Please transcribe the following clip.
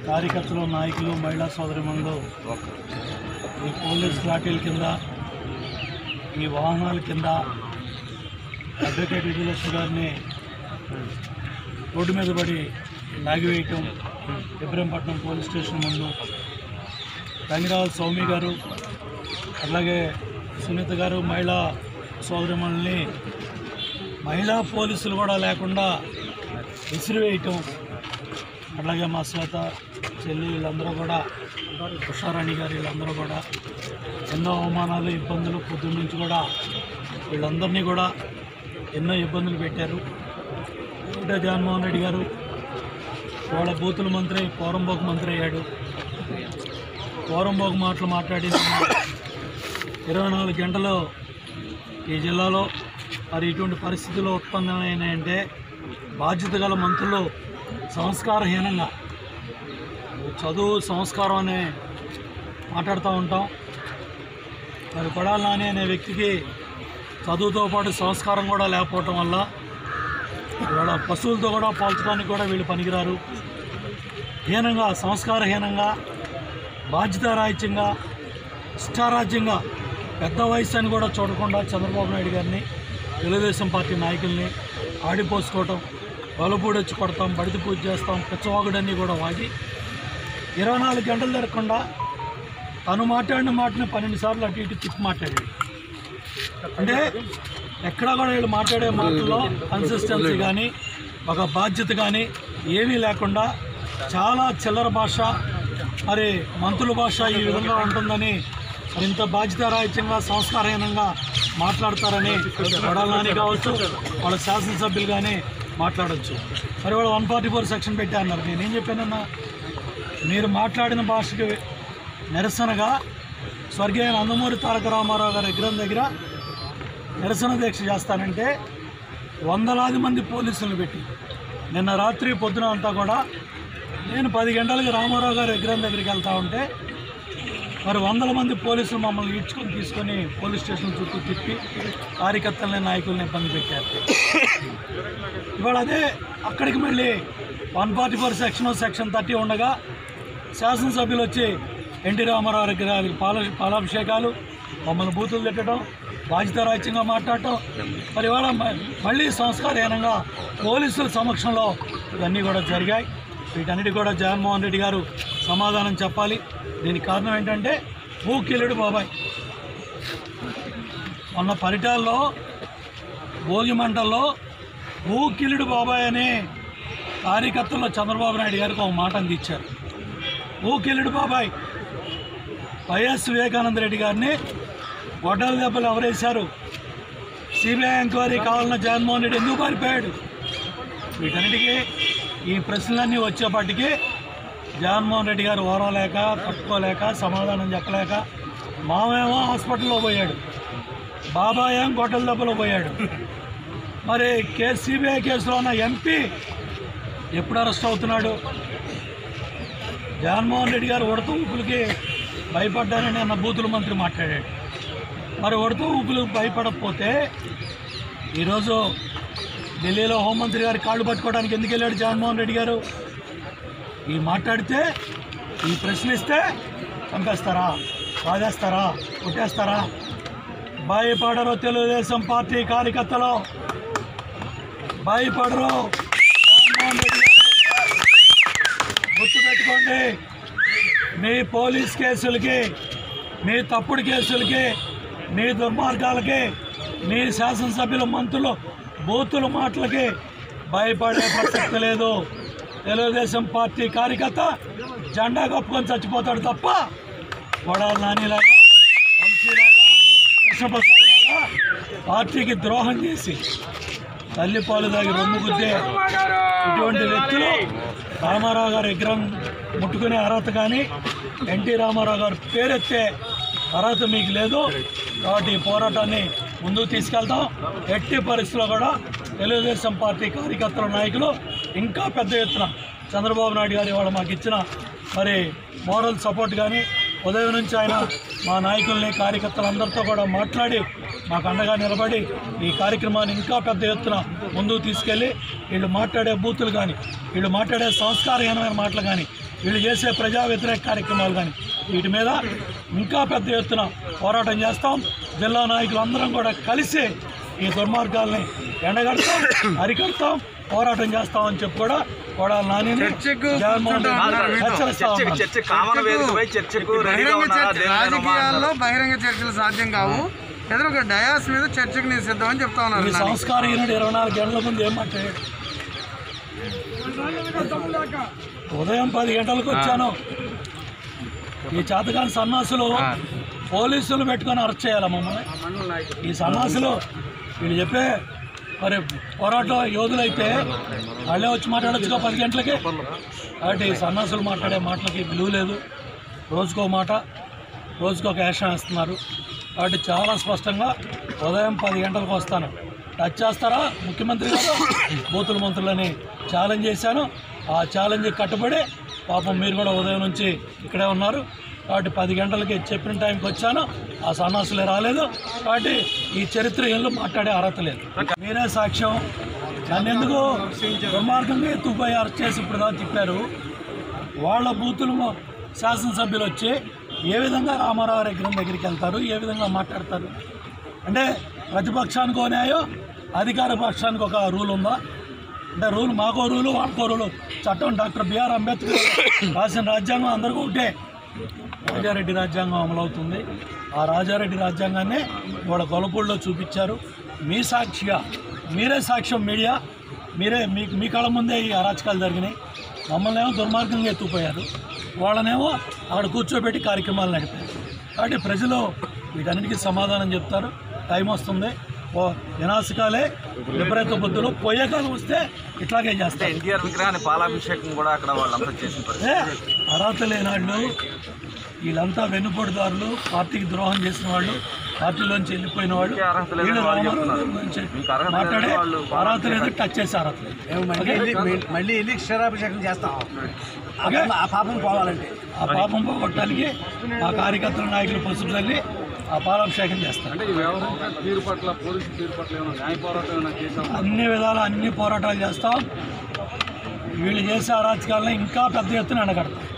కార్యకర్తలు నాయకులు మహిళా సోదరిమణులు ఈ పోలీస్ లాఠీల కింద ఈ వాహనాల కింద అడ్వకేట్ విజయలక్ష్మి గారిని రోడ్డు మీద పడి లాగివేయటం ఇబ్రహీంపట్నం పోలీస్ స్టేషన్ ముందు రంగిరావు సౌమి గారు అలాగే సునీత గారు మహిళా సోదరిమణుల్ని మహిళా పోలీసులు కూడా లేకుండా విసిరివేయటం అట్లాగే మా శ్వేత చెల్లి వీళ్ళందరూ కూడా ఉషారాణి గారు వీళ్ళందరూ కూడా ఎన్నో అవమానాలు ఇబ్బందులు పొద్దున్న నుంచి కూడా వీళ్ళందరినీ కూడా ఎన్నో ఇబ్బందులు పెట్టారు ఒకటే జగన్మోహన్ రెడ్డి గారు వాళ్ళ బూతుల మంత్రి పోరంబోకు మంత్రి అయ్యాడు పోరంబోకు మాటలు మాట్లాడి ఇరవై నాలుగు గంటలు ఈ జిల్లాలో మరి ఇటువంటి పరిస్థితులు ఉత్పన్నమైనాయంటే బాధ్యత గల మంత్రులు సంస్కారహీనంగా చదువు సంస్కారం అనే మాట్లాడుతూ ఉంటాం మరి కొడాలి నాని అనే వ్యక్తికి చదువుతో పాటు సంస్కారం కూడా లేకపోవటం వల్ల ఇవాళ పశువులతో కూడా పోల్చడానికి కూడా వీళ్ళు పనికిరారు హీనంగా సంస్కారహీనంగా బాధ్యతారాహిత్యంగా ఇష్టారాజ్యంగా పెద్ద వయసు అని కూడా చూడకుండా చంద్రబాబు నాయుడు గారిని తెలుగుదేశం పార్టీ నాయకుల్ని ఆడిపోసుకోవటం వలపూడి వచ్చి కొడతాం బడిది పూజ చేస్తాం పిచ్చవాగుడన్నీ కూడా వాగి ఇరవై నాలుగు గంటలు జరగకుండా తను మాట్లాడిన మాటని పన్నెండు సార్లు అటు ఇటు తిప్పి మాట్లాడాడు అంటే ఎక్కడా కూడా వీళ్ళు మాట్లాడే మాటల్లో కన్సిస్టెన్సీ కానీ ఒక బాధ్యత కానీ ఏమీ లేకుండా చాలా చిల్లర భాష మరి మంత్రుల భాష ఈ విధంగా ఉంటుందని మరి ఇంత బాధ్యతారాహిత్యంగా సంస్కారహీనంగా మాట్లాడతారని కొడాలి నాని కావచ్చు వాళ్ళ శాసనసభ్యులు కానీ మాట్లాడవచ్చు మరి వాళ్ళు వన్ ఫార్టీ ఫోర్ సెక్షన్ పెట్టా అన్నారు నేనేం చెప్పానన్నా మీరు మాట్లాడిన భాషకి నిరసనగా స్వర్గీయ నందమూరి తారక రామారావు గారి విగ్రహం దగ్గర నిరసన దీక్ష చేస్తానంటే వందలాది మంది పోలీసులను పెట్టి నిన్న రాత్రి పొద్దున అంతా కూడా నేను పది గంటలకి రామారావు గారి విగ్రహం దగ్గరికి వెళ్తా ఉంటే మరి వందల మంది పోలీసులు మమ్మల్ని ఈడ్చుకొని తీసుకొని పోలీస్ స్టేషన్ చుట్టూ తిప్పి కార్యకర్తలని నాయకుల్ని ఇబ్బంది పెట్టారు ఇవాళ అదే అక్కడికి మళ్ళీ one forty four section section thirty ఉండగా శాసనసభ్యులు వచ్చి ఎన్టీ రామారావు దగ్గర పాల పాలాభిషేకాలు మమ్మల్ని బూతులు తిట్టడం బాధ్యతారాహిత్యంగా మాట్లాడటం మరి ఇవాళ మ- మళ్ళీ సంస్కారహీనంగా పోలీసుల సమక్షంలో ఇవన్నీ కూడా జరిగాయి వీటన్నిటి కూడా జగన్మోహన్ రెడ్డి గారు సమాధానం చెప్పాలి దీనికి కారణం ఏంటంటే ఊకిల్లుడు బాబాయ్ మొన్న పరిటాల్లో భోగి మంటల్లో ఊకిల్లుడు బాబాయ్ అనే కార్యకర్తల్లో చంద్రబాబు నాయుడు గారికి ఒక మాట అందించారు ఊకిల్లుడు బాబాయ్ వైఎస్ వివేకానంద రెడ్డి గారిని గొడ్డల దెబ్బలు ఎవరేశారు సిబిఐ ఎంక్వైరీ కావాలన్న జగన్మోహన్ రెడ్డి ఎందుకు పారిపోయాడు వీటన్నిటికీ ఈ ప్రశ్నలన్నీ వచ్చేపాటికి జగన్మోహన్ రెడ్డి గారు ఓరలేక తట్టుకోలేక సమాధానం చెప్పలేక మామేమో హాస్పిటల్లో పోయాడు బాబాయ్ ఏం గొడ్డల దెబ్బలో పోయాడు మరి కే సిబిఐ కేసులో ఉన్న ఎంపీ ఎప్పుడు అరెస్ట్ అవుతున్నాడు జగన్మోహన్ రెడ్డి గారు ఉడత ఊపులకి భయపడ్డారని అన్న బూతుల మంత్రి మాట్లాడాడు మరి ఉడత ఊపులకు భయపడకపోతే ఈరోజు ఢిల్లీలో హోంమంత్రి గారి కాళ్ళు పట్టుకోవడానికి ఎందుకు వెళ్ళాడు జగన్మోహన్ రెడ్డి గారు ఈ మాట్లాడితే ఈ ప్రశ్నిస్తే చంపేస్తారా బాధేస్తారా కొట్టేస్తారా భయపడరు తెలుగుదేశం పార్టీ కార్యకర్తలు భయపడరు జగన్మోహన్ రెడ్డి గారు గుర్తుపెట్టుకోండి మీ పోలీస్ కేసులకి మీ తప్పుడు కేసులకి మీ దుర్మార్గాలకి మీ శాసనసభ్యుల మంత్రులు బూతుల మాటలకి భయపడే ప్రసక్తి లేదు తెలుగుదేశం పార్టీ కార్యకర్త జెండా కప్పుకొని చచ్చిపోతాడు తప్ప కొడాలి నానిలాగా వంశీలాగా కృష్ణప్రసాద్ లాగా పార్టీకి ద్రోహం చేసి తల్లిపాలు దాగి రొమ్ము గుద్దే ఇటువంటి వ్యక్తులు రామారావు గారి విగ్రహం ముట్టుకునే అర్హత కానీ ఎన్టీ రామారావు గారు పేరెత్తే అర్హత మీకు లేదు కాబట్టి ఈ పోరాటాన్ని ముందుకు తీసుకెళ్తాం ఎట్టి పరిస్థితుల్లో కూడా తెలుగుదేశం పార్టీ కార్యకర్తల నాయకులు ఇంకా పెద్ద ఎత్తున చంద్రబాబు నాయుడు గారు ఇవాళ మాకు ఇచ్చిన మరి మోరల్ సపోర్ట్ కానీ ఉదయం నుంచి ఆయన మా నాయకుల్ని కార్యకర్తలందరితో కూడా మాట్లాడి మాకు అండగా నిలబడి ఈ కార్యక్రమాన్ని ఇంకా పెద్ద ఎత్తున ముందుకు తీసుకెళ్ళి వీళ్ళు మాట్లాడే బూతులు కానీ వీళ్ళు మాట్లాడే సంస్కారహీనమైన మాటలు కానీ వీళ్ళు చేసే ప్రజా వ్యతిరేక కార్యక్రమాలు కానీ వీటి మీద ఇంకా పెద్ద ఎత్తున పోరాటం చేస్తాం జిల్లా నాయకులు అందరం కూడా కలిసి ఈ దుర్మార్గాల్ని ఎండగడతాం అరికడతాం పోరాటం చేస్తామని చెప్పి కూడా కొడాలి నాని జగన్మోహన్ రెడ్డి హెచ్చరిస్తా చర్చ ఉన్నాను. చర్చ కామన్ వేదికపై చర్చకు రెడీగా బహిరంగ ఉన్నారా చర్చ దేవేంద్ర రాజకీయాల్లో బహిరంగ చర్చలు సాధ్యం కావు ఏదో ఒక డయాస్ మీద చర్చకు నేను సిద్ధం అని చెప్తా ఉన్నారు ఈ నాని. సంస్కారహీనుడు ఇరవై నాలుగు గంటల ముందు ఏం మాట్లాడాడు ఉదయం పది గంటలకు వచ్చాను ఈ చేతకాని సన్నాసులు పోలీసులు పెట్టుకొని అరెస్ట్ చేయాలి మమ్మల్ని ఈ సన్నాసులు వీళ్ళు చెప్పే మరి పోరాట యోధులైతే వాళ్ళే వచ్చి మాట్లాడొచ్చుగా పది గంటలకి కాబట్టి ఈ సన్నాసులు మాట్లాడే మాటలకి విలువ లేదు రోజుకో మాట రోజుకో యాక్షన్ వేస్తున్నారు కాబట్టి చాలా స్పష్టంగా ఉదయం పది గంటలకు వస్తాను టచ్ చేస్తారా ముఖ్యమంత్రి గారు బూతుల మంత్రులని ఛాలెంజ్ చేశాను ఆ ఛాలెంజ్ కట్టుబడి పాపం మీరు కూడా ఉదయం నుంచి ఇక్కడే ఉన్నారు కాబట్టి పది గంటలకి చెప్పిన టైంకి వచ్చాను ఆ సన్నాసులే రాలేదు కాబట్టి ఈ చరిత్ర ఏళ్ళు మాట్లాడే అర్హత లేదు మీరే సాక్ష్యం నన్ను ఎందుకు దుర్మార్గంగా ఎత్తుకుపోయి అరెస్ట్ చేసి ఇప్పుడు దాకా చెప్పారు వాళ్ళ బూతులు మొ- శాసనసభ్యులు వచ్చి ఏ విధంగా రామారావు విగ్రహం దగ్గరికి వెళ్తారు ఏ విధంగా మాట్లాడతారు అంటే ప్రతిపక్షానికి ఓ న్యాయం అధికార పక్షానికి ఒక రూల్ ఉందా అంటే రూల్ మాకో రూలు వాళ్ళకో రూలు చట్టం డాక్టర్ బిఆర్ అంబేద్కర్ రాసిన రాజ్యాంగం అందరికీ ఒకటే రాజారెడ్డి రాజ్యాంగం అమలవుతుంది ఆ రాజారెడ్డి రాజ్యాంగాన్ని ఇవాళ గొలపూడిలో చూపించారు మీ సాక్షిగా మీరే సాక్ష్యం మీడియా మీరే మీ మీ కళ్ళ ముందే ఈ అరాచకాలు జరిగినాయి మమ్మల్ని ఏమో దుర్మార్గంగా ఎత్తుకుపోయారు వాళ్ళనేమో అక్కడ కూర్చోబెట్టి కార్యక్రమాలు నడిపారు కాబట్టి ప్రజలు వీటన్నిటికీ సమాధానం చెప్తారు టైం వస్తుంది ఓ వినాశకాలే విపరీత బుద్ధులు పోయే కాలం వస్తే ఇట్లాగే చేస్తారు ఎన్టీఆర్ విగ్రహాన్ని పాలాభిషేకం కూడా అక్కడ వాళ్ళంతా చేసిన పరిస్థితి ఏ అర్హత లేనాళ్ళు వీళ్ళంతా వెన్నుపోటుదారులు పార్టీకి ద్రోహం చేసిన వాళ్ళు పార్టీలోంచి వెళ్ళిపోయిన వాళ్ళు ఇంకే అర్హత లేదని వీళ్ళు వాళ్ళు రామారావు చెప్తున్నారు. గురించి మీకు అర్హత మాట్లాడే లేదని వాళ్ళు అర్హత లేదు టచ్ చేసే అర్హత లేదు ఓకే? మళ్ళీ వెళ్ళి క్షీరాభిషేకం చేస్తాం ఓకే? ఆ పాపం పోవాలంటే ఆ పాపం పోగొట్టడానికి ఆ కార్యకర్తల నాయకులు పసుపు తల్లి ఆ పాలాభిషేకం చేస్తారు తీరు పట్ల పోలీసు తీరు పట్ల ఏమైనా న్యాయ పోరాటం ఏమైనా చేశాం అన్ని విధాలు అన్ని పోరాటాలు చేస్తాం వీళ్ళు చేసే అరాచకాలను ఇంకా పెద్ద ఎత్తున ఎండగడతాం